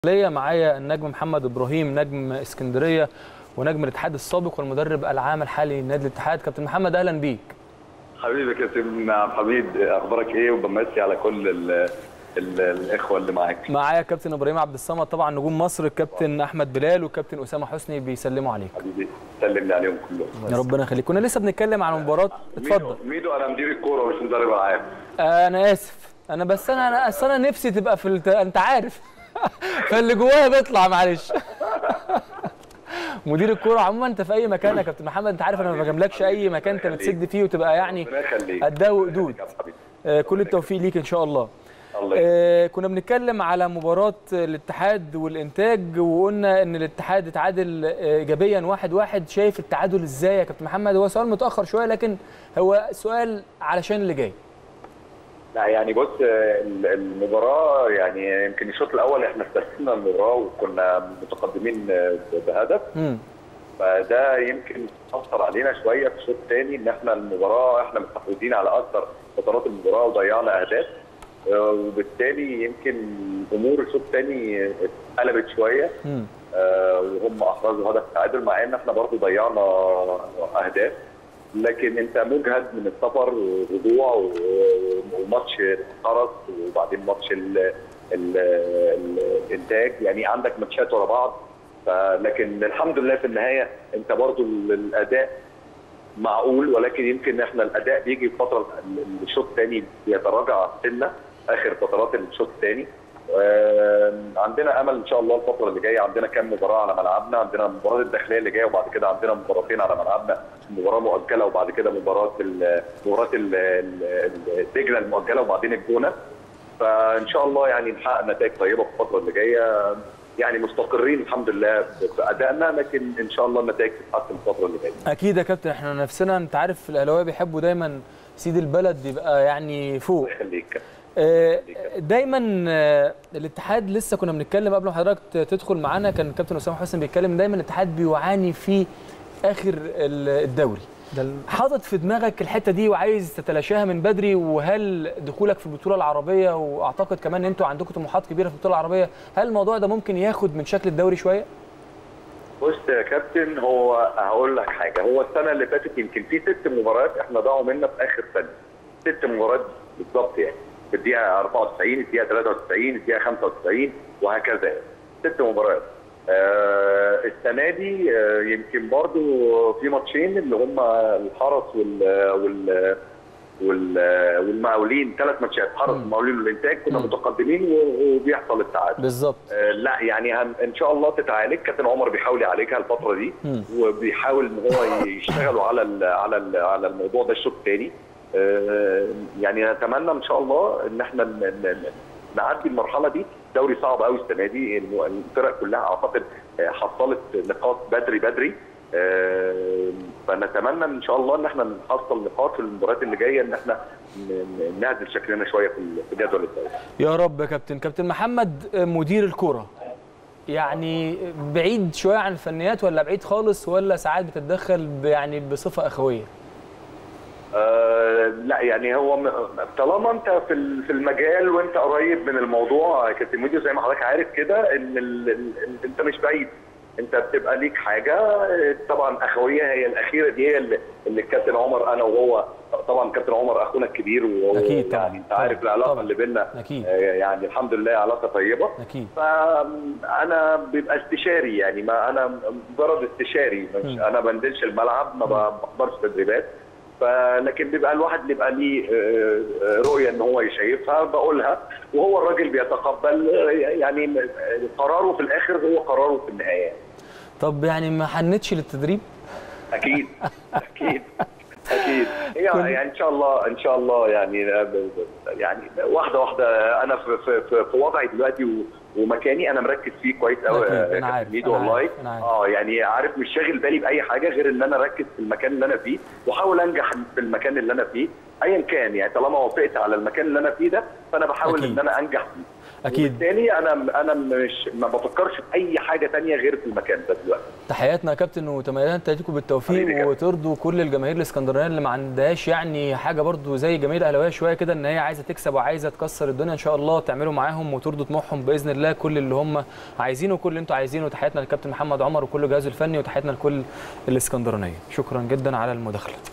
ليا معايا النجم محمد ابراهيم نجم اسكندريه ونجم الاتحاد السابق والمدرب العام الحالي لنادي الاتحاد كابتن محمد اهلا بيك حبيبي كابتن عبد الحميد اخبارك ايه وبمسي على كل ال ال الاخوه اللي معاك معايا كابتن ابراهيم عبد الصمد طبعا نجوم مصر الكابتن احمد بلال والكابتن اسامه حسني بيسلموا عليك حبيبي سلم لي عليهم كلهم يا ربنا يخليك كنا لسه بنتكلم عن مباراه اتفضل ميدو, ميدو انا مدير الكوره مش مدرب العاب انا اسف انا بس انا انا اصل انا نفسي تبقى في الت... انت عارف فاللي جوايا بيطلع معلش مدير الكوره عموما انت في اي مكان يا كابتن محمد انت عارف انا ما بجاملكش اي مكان انت بتسد فيه وتبقى يعني ربنا يخليك قدها وقدود يا حبيبي آه، كل التوفيق ليك ان شاء الله الله يخليك. آه، كنا بنتكلم على مباراة الاتحاد والإنتاج وقلنا إن الاتحاد اتعادل آه، إيجابيا واحد واحد شايف التعادل إزاي يا كابتن محمد هو سؤال متأخر شوية لكن هو سؤال علشان اللي جاي لا يعني بص ال- المباراه يعني يمكن الشوط الاول احنا استسلمنا المباراه وكنا متقدمين بهدف مم. فده يمكن اثر علينا شويه في الشوط الثاني ان احنا المباراه احنا مستحوذين على اكثر فترات المباراه وضيعنا اهداف آه، وبالتالي يمكن امور الشوط الثاني اتقلبت شويه مم. آه، وهم احرزوا هدف تعادل مع ان احنا برضه ضيعنا اهداف لكن انت مجهد من السفر ورجوع و- وماتش خرس وبعدين ماتش ال ال ال الانتاج يعني عندك ماتشات ورا بعض ف- لكن الحمد لله في النهايه انت برضه ال- الاداء معقول ولكن يمكن احنا الاداء بيجي في فتره ال- الشوط الثاني بيتراجع سنه اخر فترات الشوط الثاني عندنا امل ان شاء الله الفتره اللي جايه عندنا كام مباراه على ملعبنا عندنا المباراه الداخليه اللي جايه وبعد كده عندنا مباراتين على ملعبنا مباراه مؤجله وبعد كده مباراه ال- مباراه ال- ال- ال- دجله المؤجله وبعدين الجونه فان شاء الله يعني نحقق نتائج طيبه في الفتره اللي جايه يعني مستقرين الحمد لله بادائنا لكن ان شاء الله النتائج تتحسن الفتره اللي جايه أكيد يا كابتن إحنا نفسنا أنت عارف الأهلاوية بيحبوا دايما سيد البلد يبقى يعني فوق الله يخليك آه، دايما آه، الاتحاد لسه كنا بنتكلم قبل ما حضرتك ت- تدخل معانا كان الكابتن اسامه حسن بيتكلم دايما الاتحاد بيعاني في اخر ال- الدوري حاطط في دماغك الحته دي وعايز تتلاشاها من بدري وهل دخولك في البطوله العربيه واعتقد كمان ان انتوا عندكم طموحات كبيره في البطوله العربيه هل الموضوع ده ممكن ياخد من شكل الدوري شويه بص يا كابتن هو هقول لك حاجه هو السنه اللي فاتت يمكن في ست مباريات احنا ضاعوا منا في اخر سنه ست مباريات بالظبط يعني في الدقيقه 94 الدقيقه 93 الدقيقه 95 وهكذا يعني. ست مباريات آه السنه دي آه يمكن برضو في ماتشين اللي هم الحرس وال وال وال والمقاولين ثلاث ماتشات حرس مم. المقاولين والانتاج كنا مم. متقدمين و- وبيحصل التعادل بالظبط آه، لا يعني هن ان شاء الله تتعالج كابتن عمر بيحاول يعالجها الفتره دي مم. وبيحاول ان هو يشتغلوا على ال على ال على الموضوع ده الشوط الثاني يعني نتمنى ان شاء الله ان احنا ن- ن- ن- نعدي المرحله دي دوري صعب قوي السنه دي الم- الفرق كلها اعتقد آه، حصلت نقاط بدري بدري آه، فنتمنى ان شاء الله ان احنا نحصل نقاط في المباريات اللي جايه ان احنا ن- ن- نعدل شكلنا شويه في ال- في جدول الدوري يا رب يا كابتن كابتن محمد آه، مدير الكوره يعني بعيد شويه عن الفنيات ولا بعيد خالص ولا ساعات بتتدخل ب- يعني بصفه اخويه آه لا يعني هو م- طالما انت في ال- في المجال وانت قريب من الموضوع يا كابتن ميديو زي ما حضرتك عارف كده ان ال- ال- انت مش بعيد انت بتبقى ليك حاجه آه، طبعا اخويه هي الاخيره دي هي اللي اللي الكابتن عمر انا وهو طبعا كابتن عمر اخونا الكبير وهو أكيد طبعاً، يعني انت عارف طبعاً، العلاقه طبعاً. اللي بيننا أكيد. آه، يعني الحمد لله علاقه طيبه اكيد فانا بيبقى استشاري يعني ما انا مجرد استشاري مش مم. انا بنزلش الملعب ما بحضرش تدريبات فلكن بيبقى الواحد بيبقى ليه آه، آه، رؤيه ان هو يشايفها بقولها وهو الراجل بيتقبل آه، يعني قراره في الاخر هو قراره في النهايه طب يعني ما حنتش للتدريب اكيد اكيد اكيد كل- يعني يعني ان شاء الله ان شاء الله يعني يعني واحده واحده انا في في في, في وضعي دلوقتي و- ومكاني انا مركز فيه كويس قوي أكيد، يا أنا كابتن عارف، ميدو أنا والله عارف، أنا عارف. اه يعني عارف مش شاغل بالي باي حاجه غير ان انا اركز في المكان اللي انا فيه واحاول انجح في المكان اللي انا فيه ايا كان يعني طالما وافقت على المكان اللي انا فيه ده فانا بحاول أكيد. ان انا انجح فيه اكيد وبالتالي انا انا مش ما بفكرش في اي حاجه تانية غير في المكان ده دلوقتي تحياتنا يا كابتن وتمنيات لكم حبيبي بالتوفيق يا كابتن. وترضوا كل الجماهير الاسكندرانيه اللي ما عندهاش يعني حاجه برضو زي الجماهير الاهلاويه شويه كده ان هي عايزه تكسب وعايزه تكسر الدنيا ان شاء الله تعملوا معاهم وترضوا طموحهم باذن الله كل اللي هم عايزينه وكل اللي انتوا عايزينه تحياتنا للكابتن محمد عمر وكل جهازه الفني وتحياتنا لكل الاسكندرانيه شكرا جدا على المداخله